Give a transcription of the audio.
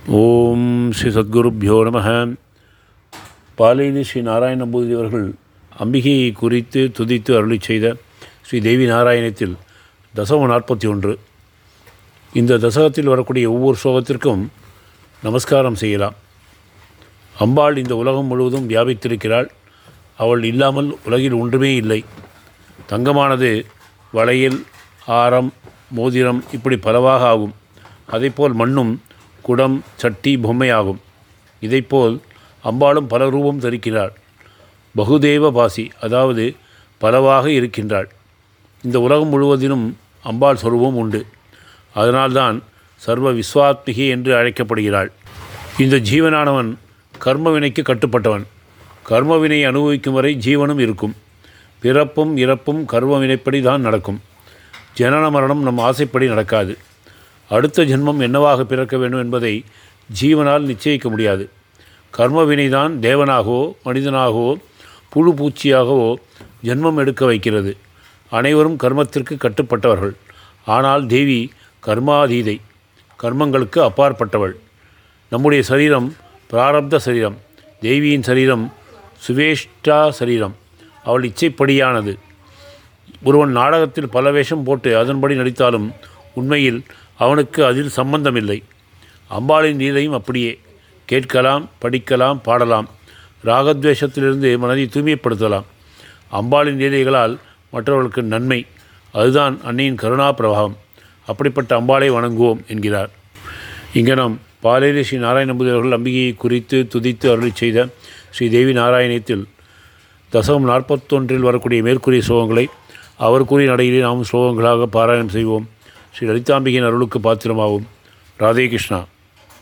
ஓம் ஸ்ரீ சத்குருப்யோ நம பாலினி ஸ்ரீ நாராயண நம்பூதிரி அவர்கள் அம்பிகையை குறித்து துதித்து அருளி செய்த ஸ்ரீ தேவி நாராயணத்தில் தசமம் நாற்பத்தி ஒன்று இந்த தசகத்தில் வரக்கூடிய ஒவ்வொரு ஸ்லோகத்திற்கும் நமஸ்காரம் செய்யலாம் அம்பாள் இந்த உலகம் முழுவதும் வியாபித்திருக்கிறாள் அவள் இல்லாமல் உலகில் ஒன்றுமே இல்லை தங்கமானது வளையல் ஆரம் மோதிரம் இப்படி பலவாக ஆகும் அதைப்போல் மண்ணும் குடம் சட்டி பொம்மையாகும் இதைப்போல் அம்பாளும் பல ரூபம் தரிக்கிறாள் பகுதேவ பாசி அதாவது பலவாக இருக்கின்றாள் இந்த உலகம் முழுவதிலும் அம்பாள் சொருபம் உண்டு அதனால்தான் சர்வ விஸ்வாத்மிகி என்று அழைக்கப்படுகிறாள் இந்த ஜீவனானவன் கர்மவினைக்கு கட்டுப்பட்டவன் கர்மவினை அனுபவிக்கும் வரை ஜீவனும் இருக்கும் பிறப்பும் இறப்பும் கர்ம வினைப்படி தான் நடக்கும் ஜனன மரணம் நம் ஆசைப்படி நடக்காது அடுத்த ஜென்மம் என்னவாக பிறக்க வேண்டும் என்பதை ஜீவனால் நிச்சயிக்க முடியாது கர்ம வினைதான் தேவனாகவோ மனிதனாகவோ புழு பூச்சியாகவோ ஜென்மம் எடுக்க வைக்கிறது அனைவரும் கர்மத்திற்கு கட்டுப்பட்டவர்கள் ஆனால் தேவி கர்மாதீதை கர்மங்களுக்கு அப்பாற்பட்டவள் நம்முடைய சரீரம் பிராரப்த சரீரம் தேவியின் சரீரம் சுவேஷ்டா சரீரம் அவள் இச்சைப்படியானது ஒருவன் நாடகத்தில் பல வேஷம் போட்டு அதன்படி நடித்தாலும் உண்மையில் அவனுக்கு அதில் சம்பந்தமில்லை அம்பாளின் லீலையும் அப்படியே கேட்கலாம் படிக்கலாம் பாடலாம் ராகத்வேஷத்திலிருந்து மனதை தூய்மைப்படுத்தலாம் அம்பாளின் லீலைகளால் மற்றவர்களுக்கு நன்மை அதுதான் அன்னையின் கருணா பிரவாகம் அப்படிப்பட்ட அம்பாளை வணங்குவோம் என்கிறார் இங்கே நாம் பாலேரி ஸ்ரீ நாராயண நம்பூதிரி அவர்கள் அம்பிகையை குறித்து துதித்து அருளி செய்த ஸ்ரீ தேவி நாராயணத்தில் தசகம் நாற்பத்தொன்றில் வரக்கூடிய மேற்கூறிய ஸ்லோகங்களை அவர் கூறிய நடையிலே நாம் ஸ்லோகங்களாக பாராயணம் செய்வோம் ஸ்ரீ லலிதாம்பிகையின் அருளுக்கு பாத்திரமாகும் ராதே கிருஷ்ணா